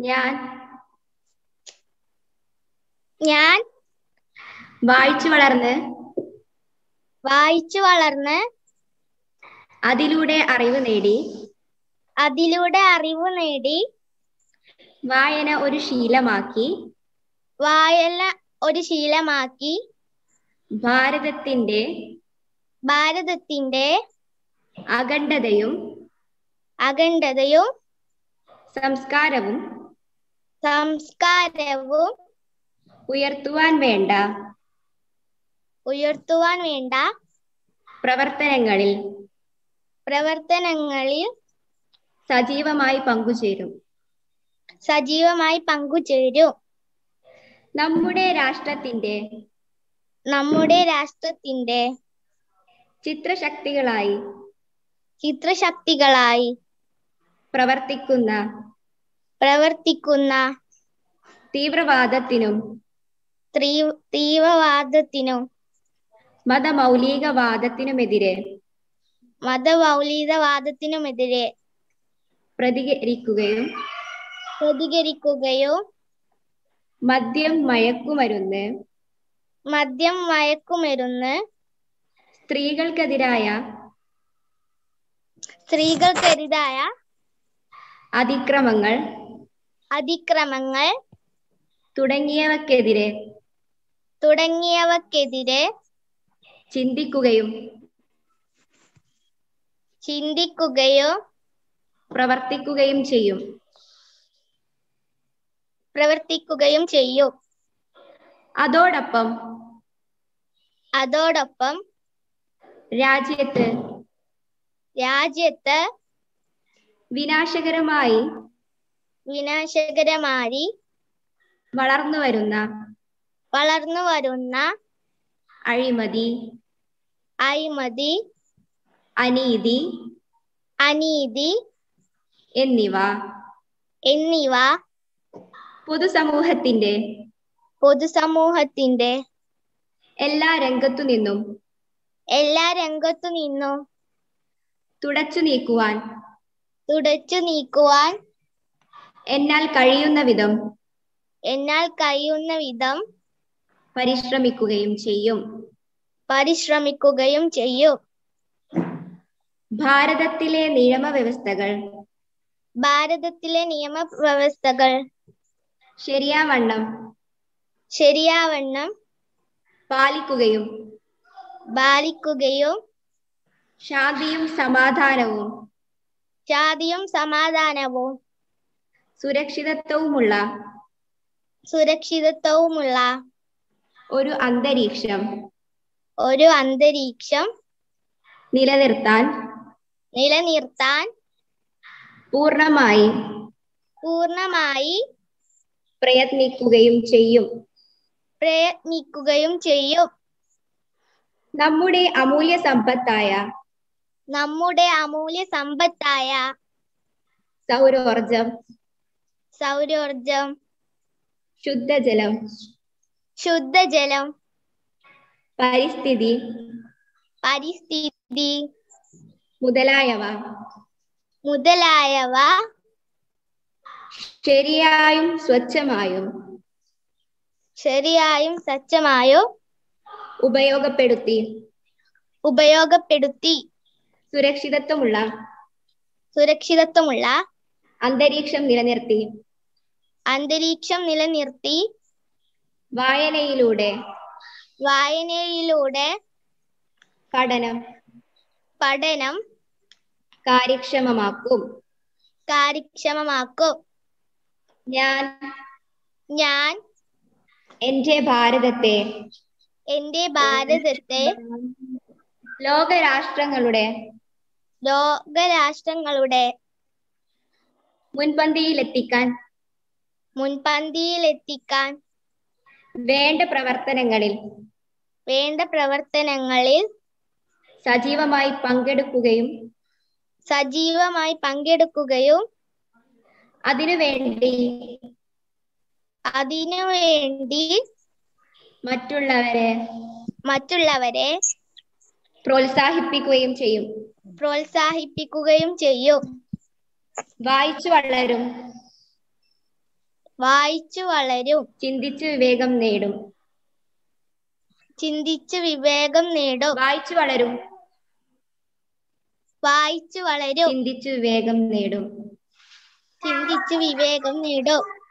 ഞാൻ ഞാൻ വായിച്ചു വളർന്ന് വായിച്ചു വളർന്ന് അതിലൂടെ അറിവ് നേടി അതിലൂടെ അറിവ് നേടി വായന ഒരു ശീലമാക്കി വായന ഒരു ശീലമാക്കി ഭാരതത്തിന്റെ ഭാരതത്തിന്റെ അഖണ്ഡതയും അഖണ്ഡതയും സംസ്കാരവും സംസ്കാരവും ഉയർത്തുവാൻ വേണ്ട ഉയർത്തുവാൻ വേണ്ട പ്രവർത്തനങ്ങളിൽ പ്രവർത്തനങ്ങളിൽ സജീവമായി പങ്കുചേരും സജീവമായി പങ്കുചേരും നമ്മുടെ രാഷ്ട്രത്തിന്റെ നമ്മുടെ രാഷ്ട്രത്തിന്റെ ചിത്രശക്തികളായി ചിത്രശക്തികളായി പ്രവർത്തിക്കുന്ന പ്രവർത്തിക്കുന്ന തീവ്രവാദത്തിനും തീ- തീവ്രവാദത്തിനും മതമൗലികവാദത്തിനുമെതിരെ മതമൗലികവാദത്തിനുമെതിരെ പ്രതികരിക്കുകയും പ്രതികരിക്കുകയും മദ്യം മയക്കുമരുന്ന് മദ്യം മയക്കുമരുന്ന് സ്ത്രീകൾക്കെതിരായ സ്ത്രീകൾക്കെതിരായ അതിക്രമങ്ങൾ അതിക്രമങ്ങൾ തുടങ്ങിയവക്കെതിരെ തുടങ്ങിയവക്കെതിരെ ചിന്തിക്കുകയും ചിന്തിക്കുകയോ പ്രവർത്തിക്കുകയും ചെയ്യും പ്രവർത്തിക്കുകയും ചെയ്യും അതോടൊപ്പം അതോടൊപ്പം രാജ്യത്ത് രാജ്യത്ത് വിനാശകരമായി വിനാശകരമായി വളർന്നു വരുന്ന വളർന്നു വരുന്ന അഴിമതി അഴിമതി അനീതി അനീതി എന്നിവ എന്നിവ പൊതുസമൂഹത്തിന്റെ പൊതുസമൂഹത്തിന്റെ എല്ലാ രംഗത്തു നിന്നും എല്ലാ രംഗത്തു നിന്നും തുടച്ചു നീക്കുവാൻ തുടച്ചു നീക്കുവാൻ എന്നാൽ കഴിയുന്ന വിധം എന്നാൽ കഴിയുന്ന വിധം പരിശ്രമിക്കുകയും ചെയ്യും പരിശ്രമിക്കുകയും ചെയ്യും ഭാരതത്തിലെ നിയമവ്യവസ്ഥകൾ ഭാരതത്തിലെ നിയമവ്യവസ്ഥകൾ ശരിയാവണ്ണം ശരിയാവണ്ണം പാലിക്കുകയും പാലിക്കുകയും ശാന്തിയും സമാധാനവും ശാന്തിയും സമാധാനവും സുരക്ഷിതത്വവുമുള്ള സുരക്ഷിതത്വവുമുള്ള ഒരു അന്തരീക്ഷം ഒരു അന്തരീക്ഷം നിലനിർത്താൻ നിലനിർത്താൻ പൂർണ്ണമായി പൂർണ്ണമായി പ്രയത്നിക്കുകയും ചെയ്യും പ്രയത്നിക്കുകയും ചെയ്യും നമ്മുടെ അമൂല്യ സമ്പത്തായ നമ്മുടെ അമൂല്യ സമ്പത്തായ സൗരോർജം സൗരോർജം ശുദ്ധജലം ശുദ്ധജലം പരിസ്ഥിതി പരിസ്ഥിതി മുതലായവ മുതലായവ ശരിയായും സ്വച്ഛമായും ശരിയായും സ്വച്ഛമായും ഉപയോഗപ്പെടുത്തി ഉപയോഗപ്പെടുത്തി സുരക്ഷിതത്വമുള്ള സുരക്ഷിതത്വമുള്ള അന്തരീക്ഷം നിലനിർത്തി അന്തരീക്ഷം നിലനിർത്തി വായനയിലൂടെ വായനയിലൂടെ പഠനം പഠനം കാര്യക്ഷമമാക്കും കാര്യക്ഷമമാക്കും ഞാൻ ഞാൻ എന്റെ ഭാരതത്തെ എന്റെ ഭാരതത്തെ ലോകരാഷ്ട്രങ്ങളുടെ ലോകരാഷ്ട്രങ്ങളുടെ മുൻപന്തിയിലെത്തിക്കാൻ മുൻപന്തിയിലെത്തിക്കാൻ വേണ്ട പ്രവർത്തനങ്ങളിൽ വേണ്ട പ്രവർത്തനങ്ങളിൽ സജീവമായി പങ്കെടുക്കുകയും സജീവമായി പങ്കെടുക്കുകയും അതിനുവേണ്ടി അതിനുവേണ്ടി മറ്റുള്ളവരെ മറ്റുള്ളവരെ പ്രോത്സാഹിപ്പിക്കുകയും ചെയ്യും പ്രോത്സാഹിപ്പിക്കുകയും ചെയ്യും വായിച്ചു വളരും വായിച്ചു വളരും ചിന്തിച്ചു വിവേകം നേടും ചിന്തിച്ചു വിവേകം നേടും വായിച്ചു വളരും വായിച്ചു വളരും ചിന്തിച്ചു വിവേകം നേടും ചിന്തിച്ചു വിവേകം നേടും